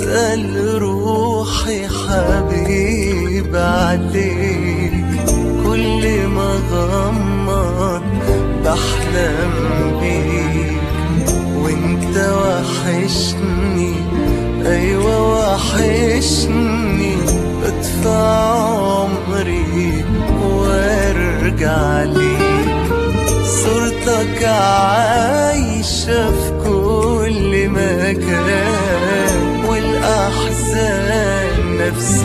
بسأل روحي حبيب عليك كل ما غمض بحلم بيك وانت وحشني ايوه وحشني بدفع عمري وارجع ليك صورتك عايشة في كل مكان والأحزان نفس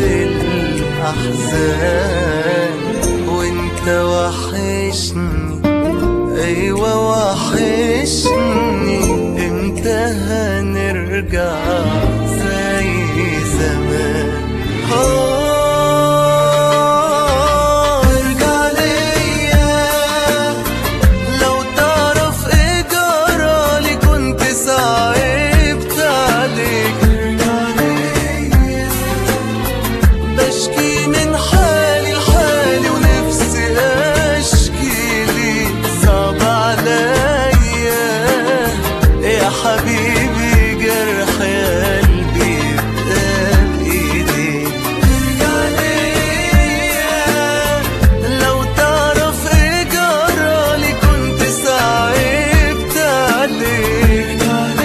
الأحزان وانت وحشني أيوة وحشني امتى هنرجع زي زمان آه، ارجع ليا لو تعرف ايه جرالي كنت صعبت عليك بشكي من حالي لحالي ونفسي اشكي ليك صعب عليا يا حبيبي جرح قلبي بقى بايديك ارجع ليا لو تعرف ايه جرالي كنت صعبت عليك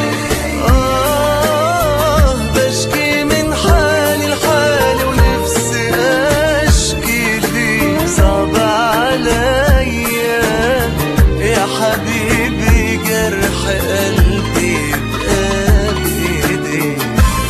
آه بشكي من حالي لحالي ونفسي اشكي ليك صعب عليا يا حبيبي جرح قلبي بقى بايديك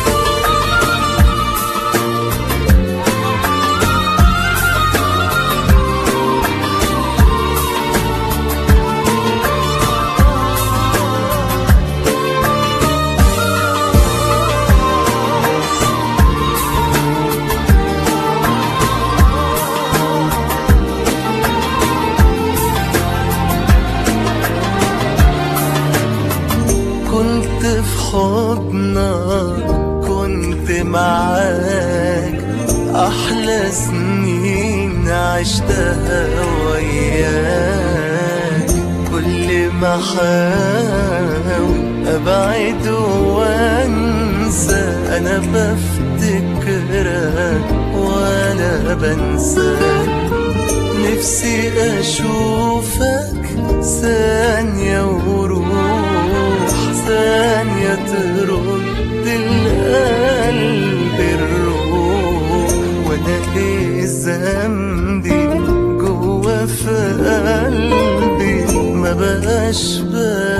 كنت في حضنك كنت معاك أحلى سنين عشتها وياك كل ما أحاول أبعد وأنسى أنا بفتكرك ولا بنساك نفسي أشوفك ثانية وروح ثانية ترد القلب الروح وأنا إيه ذنبي جوا في قلبي ما بقاش بقى